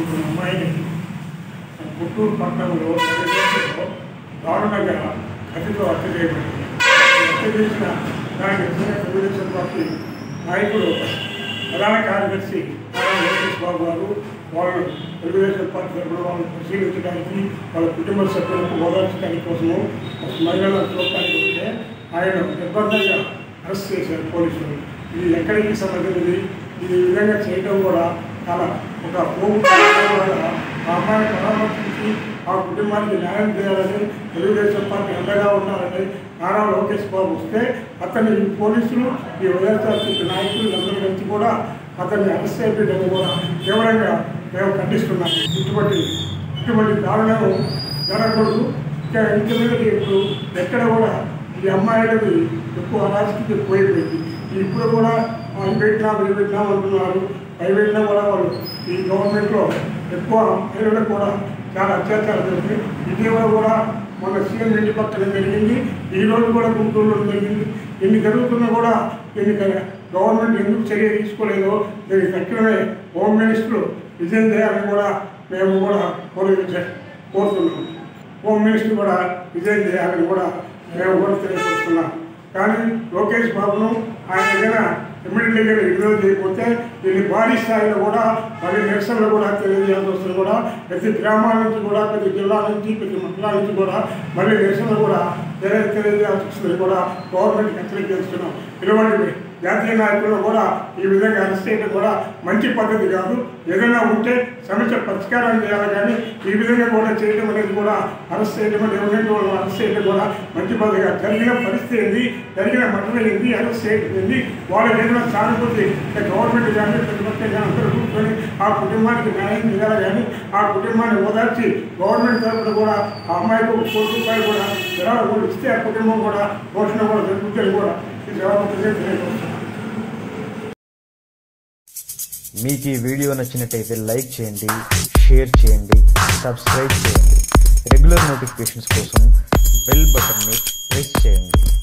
చదువుకుంటున్న అమ్మాయిని పుత్తూరు పట్టణంలో ప్రదేశంలో దారుణంగా కత్తితో హత్య చేయబడింది ఈ హత్య చేసిన దానికి నిజంగా తెలుగుదేశం పార్టీ నాయకుడు ప్రధాన కార్యదర్శి నారా లోకేష్ బాబు గారు వాళ్ళు తెలుగుదేశం పార్టీ తరఫున వాళ్ళని పరిశీలించడానికి వాళ్ళ కుటుంబ సభ్యులకు ఓదార్చడానికి కోసము మహిళలను చూడటానికి వస్తే ఆయన నిర్బంధంగా అరెస్ట్ చేశారు పోలీసులు ఇది ఎక్కడికి సంబంధించింది ఇది ఈ విధంగా చేయడం కూడా చాలా ఒక పోగు ఆ అమ్మాయిని పరామర్శించి ఆ కుటుంబానికి న్యాయం చేయాలని తెలుగుదేశం పార్టీ అండగా ఉండాలని నారా లోకేష్ బాబు వస్తే అతన్ని ఈ పోలీసులు ఈ వైఎస్ఆర్సీపీ నాయకులు అందరూ కలిసి కూడా అతన్ని అరెస్ట్ చేయడం కూడా తీవ్రంగా మేము ఖండిస్తున్నాం ఇటువంటి ఇటువంటి దారుణం జరగకూడదు ఇంకా ఇంతమంది ఇప్పుడు ఎక్కడ కూడా ఈ అమ్మాయిలది ఎక్కువ అరాజకీయ ఎక్కువైపోయింది ఇప్పుడు కూడా వాళ్ళు పెట్టినాం ఇవి పెట్టినాం అంటున్నారు అవి పెట్టినా కూడా వాళ్ళు ఈ గవర్నమెంట్లో ఎక్కువ మహిళలకు కూడా చాలా అత్యాచారం జరిగింది ఇటీవల కూడా మన సీఎం ఇంటి పక్కన జరిగింది ఈ రోజు కూడా గుంటూరులో జరిగింది ఎన్ని జరుగుతున్నా కూడా దీనికి గవర్నమెంట్ ఎందుకు చర్య తీసుకోలేదో దీనికి తక్షణమే హోమ్ మినిస్టర్ విజయం చేయాలని కూడా మేము కూడా కోరి కోరుతున్నాం హోమ్ మినిస్టర్ కూడా విజయం చేయాలని కూడా మేము కూడా తెలియజేస్తున్నాం కానీ లోకేష్ బాబును ఆయన దగ్గర ఎమ్మెల్యే దగ్గర విడుదల చేయకపోతే దీన్ని భారీ స్థాయిలో కూడా మరి నిరసనలు కూడా తెలియజేయాల్సి వస్తుంది కూడా ప్రతి గ్రామాల నుంచి కూడా ప్రతి జిల్లా నుంచి ప్రతి మండలాల నుంచి కూడా మళ్ళీ నిరసనలు కూడా తెలియ తెలియజేయాల్సి వస్తుంది కూడా గవర్నమెంట్కి హెచ్చరిస్తున్నాం ఇటువంటి జాతీయ నాయకులు కూడా ఈ విధంగా అరెస్ట్ చేయడం కూడా మంచి పద్ధతి కాదు ఏదైనా ఉంటే సమస్య పరిష్కారం చేయాలి కానీ ఈ విధంగా కూడా చేయడం అనేది కూడా అరెస్ట్ చేయడం అనేది ఎవరైనా వాళ్ళు అరెస్ట్ చేయడం కూడా మంచి పద్ధతి కాదు జరిగిన పరిస్థితి ఏంది జరిగిన మటన్ ఏంది అరెస్ట్ చేయడం ఏంది వాళ్ళకి ఏదైనా సానుభూతి అంటే గవర్నమెంట్ కానీ ప్రతిపక్షం కానీ అందరూ కూర్చొని ఆ కుటుంబానికి న్యాయం చేయాలి కానీ ఆ కుటుంబాన్ని ఓదార్చి గవర్నమెంట్ తరఫున కూడా ఆ అమ్మాయికి ఒక కోటి రూపాయలు కూడా విరాళం కూడా ఇస్తే ఆ కుటుంబం కూడా పోషణ కూడా జరుగుతుంది కూడా ఈ సేవకుడిగా తెలియజేస్తున్నాను మీకు ఈ వీడియో నచ్చినట్టయితే లైక్ చేయండి షేర్ చేయండి సబ్స్క్రైబ్ చేయండి రెగ్యులర్ నోటిఫికేషన్స్ కోసం బెల్ బటన్ని ప్రెస్ చేయండి